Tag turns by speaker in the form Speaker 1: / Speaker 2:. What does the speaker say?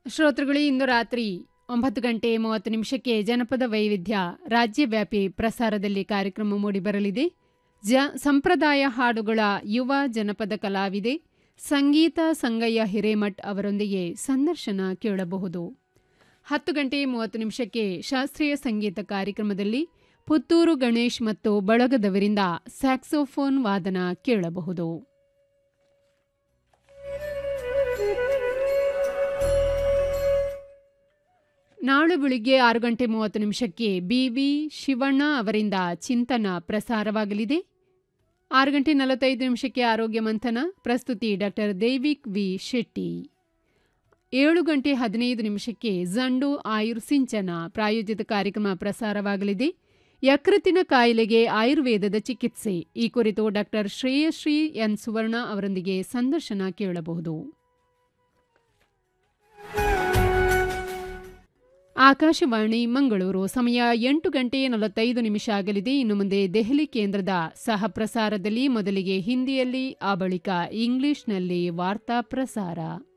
Speaker 1: ಶ್ರೋತೃಗಳೇ ಇಂದು ರಾತ್ರಿ ಒಂಬತ್ತು ಗಂಟೆ ಮೂವತ್ತು ನಿಮಿಷಕ್ಕೆ ಜನಪದ ವೈವಿಧ್ಯ ರಾಜ್ಯವ್ಯಾಪಿ ಪ್ರಸಾರದಲ್ಲಿ ಕಾರ್ಯಕ್ರಮ ಮೂಡಿಬರಲಿದೆ ಜ ಸಂಪ್ರದಾಯ ಹಾಡುಗಳ ಯುವ ಜನಪದ ಕಲಾವಿದೆ ಸಂಗೀತ ಸಂಗಯ್ಯ ಹಿರೇಮಠ್ ಅವರೊಂದಿಗೆ ಸಂದರ್ಶನ ಕೇಳಬಹುದು ಹತ್ತು ಗಂಟೆ ಮೂವತ್ತು ನಿಮಿಷಕ್ಕೆ ಶಾಸ್ತ್ರೀಯ ಸಂಗೀತ ಕಾರ್ಯಕ್ರಮದಲ್ಲಿ ಪುತ್ತೂರು ಗಣೇಶ್ ಮತ್ತು ಬಳಗದವರಿಂದ ಸ್ಯಾಕ್ಸೋಫೋನ್ ವಾದನ ಕೇಳಬಹುದು ನಾಳೆ ಬೆಳಿಗ್ಗೆ ಆರು ಗಂಟೆ ಮೂವತ್ತು ನಿಮಿಷಕ್ಕೆ ಬಿವಿ ಶಿವಣ್ಣ ಅವರಿಂದ ಚಿಂತನ ಪ್ರಸಾರವಾಗಲಿದೆ ಆರು ಗಂಟೆ ನಲವತ್ತೈದು ನಿಮಿಷಕ್ಕೆ ಆರೋಗ್ಯ ಮಂಥನ ಪ್ರಸ್ತುತಿ ಡಾಕ್ಟರ್ ದೇವಿಕ್ ವಿ ಶೆಟ್ಟಿ ಏಳು ಗಂಟೆ ಹದಿನೈದು ನಿಮಿಷಕ್ಕೆ ಜಂಡು ಆಯುರ್ ಸಿಂಚನ ಪ್ರಾಯೋಜಿತ ಕಾರ್ಯಕ್ರಮ ಪ್ರಸಾರವಾಗಲಿದೆ ಯಕೃತಿನ ಕಾಯಿಲೆಗೆ ಆಯುರ್ವೇದದ ಚಿಕಿತ್ಸೆ ಈ ಕುರಿತು ಡಾಕ್ಟರ್ ಶ್ರೇಯಶ್ರೀ ಎನ್ ಸುವರ್ಣ ಅವರೊಂದಿಗೆ ಸಂದರ್ಶನ ಕೇಳಬಹುದು ಆಕಾಶವಾಣಿ ಮಂಗಳೂರು ಸಮಯ ಎಂಟು ಗಂಟೆ ನಲವತ್ತೈದು ನಿಮಿಷ ಆಗಲಿದೆ ಇನ್ನು ಮುಂದೆ ದೆಹಲಿ ಕೇಂದ್ರದ ಸಹ ಪ್ರಸಾರದಲ್ಲಿ ಮೊದಲಿಗೆ ಹಿಂದಿಯಲ್ಲಿ ಆ ಬಳಿಕ ಇಂಗ್ಲಿಷ್ನಲ್ಲಿ ವಾರ್ತಾ ಪ್ರಸಾರ